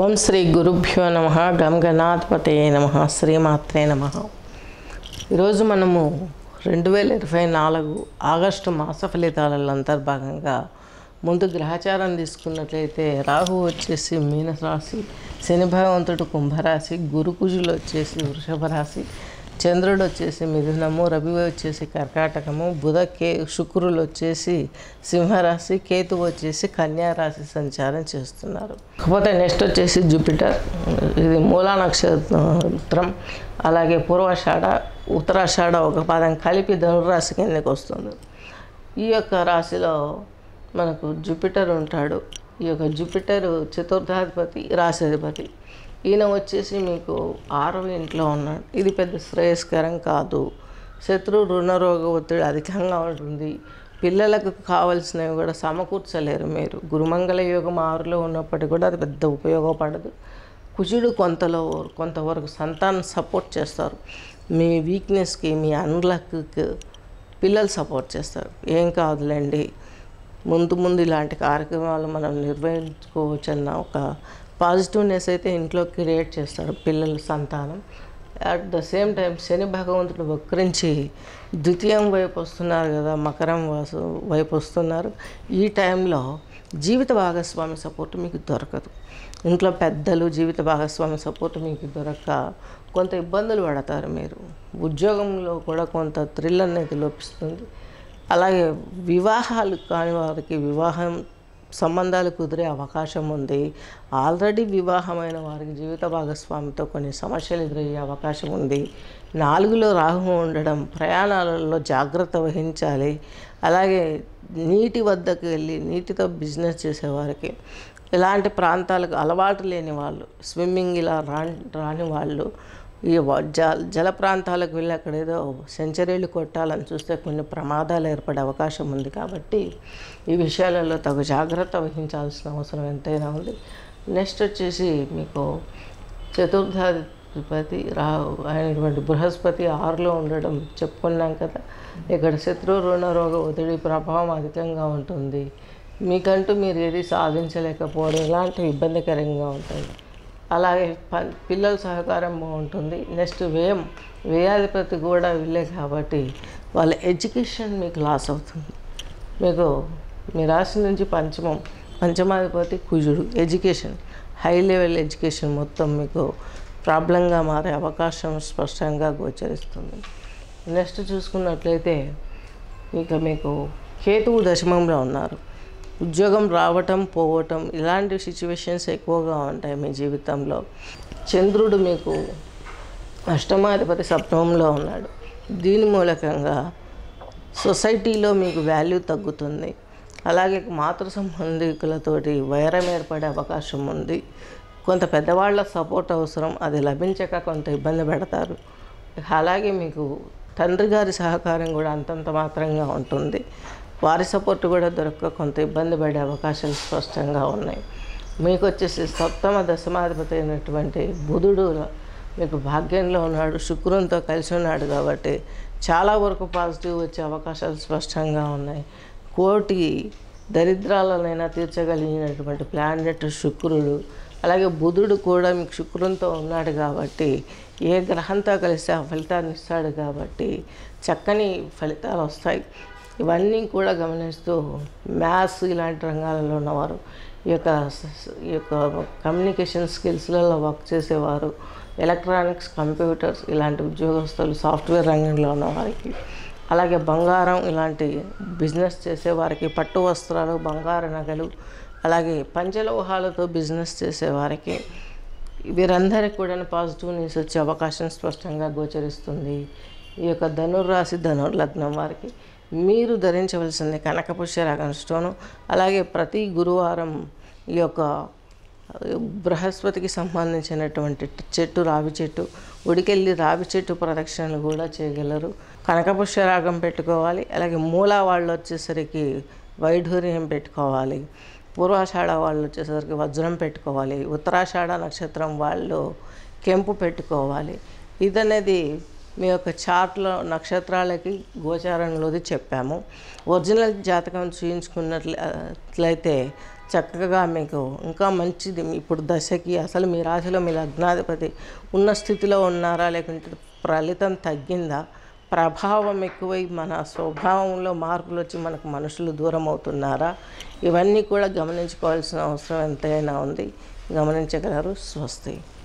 ఓం శ్రీ గురుభ్యో నమ గం గణాధిపతే నమ శ్రీమాత్రే నమ ఈరోజు మనము రెండు వేల ఇరవై నాలుగు ఆగస్టు మాస ఫలితాలలో అంతర్భాగంగా ముందు గ్రహచారం తీసుకున్నట్లయితే రాహు వచ్చేసి మీనరాశి శని భగవంతుడు కుంభరాశి గురు కుజులు వచ్చేసి వృషభ రాశి చంద్రుడు వచ్చేసి మిథునము రవి వచ్చేసి కర్కాటకము బుధ కే శుక్రులు వచ్చేసి సింహరాశి కేతు వచ్చేసి కన్యా రాశి సంచారం చేస్తున్నారు కాకపోతే నెక్స్ట్ వచ్చేసి జూపిటర్ ఇది మూలా నక్షత్రం అలాగే పూర్వాషాఢ ఉత్తరాషాఢ ఒక పాదం కలిపి ధనురాశి కిందకి వస్తుంది ఈ యొక్క రాశిలో మనకు జూపిటర్ ఉంటాడు ఈ యొక్క జూపిటర్ చతుర్థాధిపతి రాశాధిపతి ఈయన వచ్చేసి మీకు ఆరవ ఇంట్లో ఉన్నాడు ఇది పెద్ద శ్రేయస్కరం కాదు శత్రు రుణరోగ ఒత్తిడి అధికంగా ఉంటుంది పిల్లలకు కావలసినవి కూడా సమకూర్చలేరు మీరు గురుమంగళ యోగం ఆరులో ఉన్నప్పటికీ కూడా అది పెద్ద ఉపయోగపడదు కుజుడు కొంతలో కొంతవరకు సంతానం సపోర్ట్ చేస్తారు మీ వీక్నెస్కి మీ అన్లక్కి పిల్లలు సపోర్ట్ చేస్తారు ఏం కాదులేండి ముందు ముందు ఇలాంటి కార్యక్రమాలు మనం నిర్వహించుకోవచ్చు అన్న ఒక పాజిటివ్నెస్ అయితే ఇంట్లో క్రియేట్ చేస్తాడు పిల్లల సంతానం అట్ ద సేమ్ టైం శని భగవంతుడు వక్రించి ద్వితీయం వైపు వస్తున్నారు కదా మకరం వాసు వైపు వస్తున్నారు ఈ టైంలో జీవిత భాగస్వామి సపోర్ట్ మీకు దొరకదు ఇంట్లో పెద్దలు జీవిత భాగస్వామి సపోర్ట్ మీకు దొరక్క కొంత ఇబ్బందులు పడతారు మీరు ఉద్యోగంలో కూడా కొంత థ్రిల్ అనేది లోపిస్తుంది అలాగే వివాహాలు కాని వారికి వివాహం సంబంధాలు కుదిరే అవకాశం ఉంది ఆల్రెడీ వివాహమైన వారికి జీవిత భాగస్వామితో కొన్ని సమస్యలు ఎదురయ్యే అవకాశం ఉంది నాలుగులో రాహు ఉండడం ప్రయాణాలలో జాగ్రత్త వహించాలి అలాగే నీటి వద్దకు వెళ్ళి నీటితో బిజినెస్ చేసేవారికి ఇలాంటి ప్రాంతాలకు అలవాటు లేని వాళ్ళు స్విమ్మింగ్ ఇలా రాని రాని వాళ్ళు ఈ వ- జ జల ప్రాంతాలకు వెళ్ళి అక్కడ ఏదో సెంచరీలు కొట్టాలని చూస్తే కొన్ని ప్రమాదాలు ఏర్పడే అవకాశం ఉంది కాబట్టి ఈ విషయాలలో తగు జాగ్రత్త వహించాల్సిన అవసరం ఎంతైనా ఉంది నెక్స్ట్ వచ్చేసి మీకు చతుర్థాధిపతి రా అయినటువంటి బృహస్పతి ఆరులో ఉండడం చెప్పుకున్నాం కదా ఇక్కడ శత్రు రుణ రోగ ఒత్తిడి ప్రభావం అధికంగా ఉంటుంది మీకంటూ మీరు ఏది సాధించలేకపోవడం ఇలాంటివి ఇబ్బందికరంగా ఉంటాయి అలాగే ప పిల్లల సహకారం బాగుంటుంది నెక్స్ట్ వ్యయం వ్యయాధిపతి కూడా వీళ్ళే కాబట్టి వాళ్ళ ఎడ్యుకేషన్ మీకు లాస్ అవుతుంది మీకు మీ రాశి నుంచి పంచమం పంచమాధిపతి కుజుడు ఎడ్యుకేషన్ హై లెవెల్ ఎడ్యుకేషన్ మొత్తం మీకు ప్రాబ్లంగా మారే అవకాశం స్పష్టంగా గోచరిస్తుంది నెక్స్ట్ చూసుకున్నట్లయితే ఇక మీకు కేతువు దశమంలో ఉన్నారు ఉద్యోగం రావటం పోవటం ఇలాంటి సిచ్యువేషన్స్ ఎక్కువగా ఉంటాయి మీ జీవితంలో చంద్రుడు మీకు అష్టమాధిపతి సప్తమంలో ఉన్నాడు దీని మూలకంగా సొసైటీలో మీకు వాల్యూ తగ్గుతుంది అలాగే మాతృ సంబంధికులతోటి వైరం ఏర్పడే అవకాశం ఉంది కొంత పెద్దవాళ్ళ సపోర్ట్ అవసరం అది లభించక కొంత ఇబ్బంది పెడతారు అలాగే మీకు తండ్రి గారి సహకారం కూడా అంతంత మాత్రంగా ఉంటుంది వారి సపోర్ట్ కూడా దొరక్క కొంత ఇబ్బంది పడే అవకాశాలు స్పష్టంగా ఉన్నాయి మీకు వచ్చేసి సప్తమ దశమాధిపతి అయినటువంటి బుధుడు మీకు భాగ్యంలో ఉన్నాడు శుక్రునితో కలిసి ఉన్నాడు కాబట్టి చాలా వరకు పాజిటివ్ వచ్చే అవకాశాలు స్పష్టంగా ఉన్నాయి కోటి దరిద్రాలనైనా తీర్చగలిగినటువంటి ప్లానెట్ శుక్రుడు అలాగే బుధుడు కూడా మీకు శుక్రునితో ఉన్నాడు కాబట్టి ఏ గ్రహంతో కలిసి ఆ ఫలితాన్ని ఇస్తాడు కాబట్టి చక్కని ఫలితాలు వస్తాయి ఇవన్నీ కూడా గమనిస్తూ మ్యాథ్స్ ఇలాంటి రంగాలలో ఉన్నవారు ఈ యొక్క స- స- ఈ యొక్క కమ్యూనికేషన్ స్కిల్స్లలో వర్క్ చేసేవారు ఎలక్ట్రానిక్స్ కంప్యూటర్స్ ఇలాంటి ఉద్యోగస్తులు సాఫ్ట్వేర్ రంగంలో ఉన్నవారికి అలాగే బంగారం ఇలాంటి బిజినెస్ చేసేవారికి పట్టు వస్త్రాలు బంగారు నగలు అలాగే పంచలోహాలతో బిజినెస్ చేసేవారికి వీరందరికీ కూడా పాజిటివ్ న్యూస్ వచ్చే అవకాశం స్పష్టంగా గోచరిస్తుంది ఈ యొక్క ధనుర్రాశి ధనుర్లగ్నం వారికి మీరు ధరించవలసింది కనకపుష్య రకం స్టోను అలాగే ప్రతి గురువారం ఈ యొక్క బృహస్పతికి సంబంధించినటువంటి చెట్టు రావి చెట్టు ఉడికెళ్ళి రావి చెట్టు ప్రదక్షిణలు కూడా చేయగలరు కనకపుష్య రాగం పెట్టుకోవాలి అలాగే మూలా వాళ్ళు వచ్చేసరికి వైఢూర్యం పెట్టుకోవాలి పూర్వాషాఢ వాళ్ళు వచ్చేసరికి వజ్రం పెట్టుకోవాలి ఉత్తరాషాఢ నక్షత్రం వాళ్ళు కెంపు పెట్టుకోవాలి ఇదనేది మీ యొక్క చార్ట్లో నక్షత్రాలకి గోచారంలోది చెప్పాము ఒరిజినల్ జాతకం చూయించుకున్నట్లయితే చక్కగా మీకు ఇంకా మంచిది ఇప్పుడు దశకి అసలు మీ రాశిలో మీ లగ్నాధిపతి ఉన్న స్థితిలో ఉన్నారా లేకుంటే ఫలితం తగ్గిందా ప్రభావం ఎక్కువై మన స్వభావంలో మార్పులు వచ్చి మనకు మనుషులు దూరం అవుతున్నారా ఇవన్నీ కూడా గమనించుకోవాల్సిన అవసరం ఎంతైనా ఉంది గమనించగలరు స్వస్తి